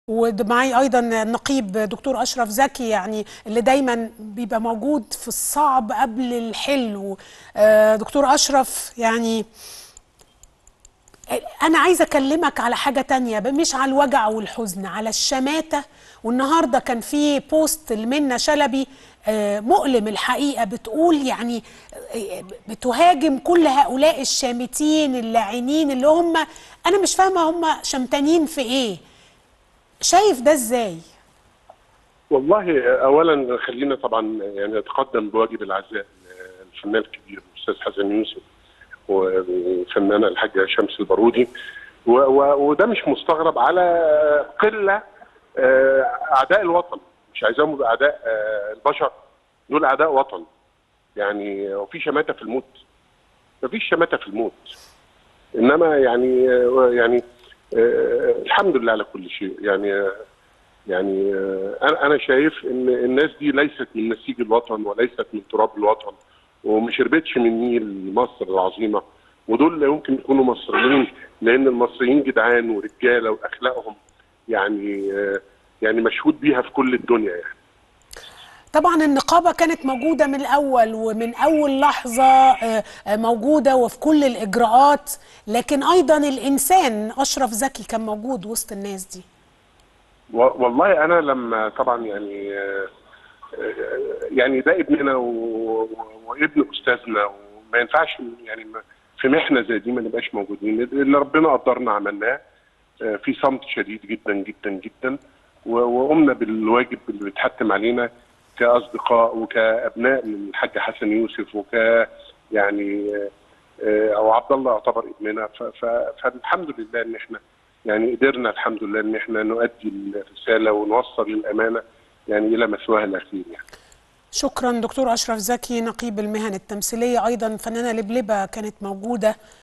ومعي ايضا النقيب دكتور اشرف زكي يعني اللي دايما بيبقى موجود في الصعب قبل الحلو آه، دكتور اشرف يعني انا عايزه اكلمك على حاجه تانية بقى مش على الوجع والحزن على الشماته والنهارده كان في بوست لمنى شلبي آه، مؤلم الحقيقه بتقول يعني آه، بتهاجم كل هؤلاء الشامتين اللاعنين اللي هم انا مش فاهمه هم شمتانين في ايه شايف ده ازاي والله اولا خلينا طبعا يعني نتقدم بواجب العزاء الفنان الكبير الاستاذ حسن يوسف والفنانه الحاجه شمس البارودي و- و- وده مش مستغرب على قله آه، اعداء الوطن مش عايزاهم يبقوا اعداء آه، البشر دول اعداء وطن يعني وفي شماته في الموت مفيش شماته في الموت انما يعني آه، يعني آه، الحمد لله على كل شيء يعني آه، يعني آه، انا انا شايف ان الناس دي ليست من نسيج الوطن وليست من تراب الوطن وما شربتش من نيل مصر العظيمه ودول لا يمكن يكونوا مصريين لان المصريين جدعان ورجاله واخلاقهم يعني آه، يعني مشهود بيها في كل الدنيا يعني طبعا النقابة كانت موجودة من الأول ومن أول لحظة آه، آه، موجودة وفي كل الإجراءات لكن أيضا الإنسان أشرف زكي كان موجود وسط الناس دي و- والله انا لما طبعا يعني آه، آه، يعني ده ابننا و- و- وابن استاذنا وما ينفعش يعني ما- في محنه زي دي ما نبقاش موجودين اللي ربنا قدرنا عملناه آه، في صمت شديد جدا جدا جدا و- وقمنا بالواجب اللي بيتحتم علينا كاصدقاء وكابناء من الحاج حسن يوسف وك يعني آه، آه، او عبد الله يعتبر ابننا ف- ف- فالحمد لله ان احنا يعني قدرنا الحمد لله ان احنا نؤدي الرساله ونوصل الامانه يعني الى مثواها الاخير يعني. شكرا دكتور أشرف زكي نقيب المهن التمثيلية أيضا فنانة لبلبة كانت موجودة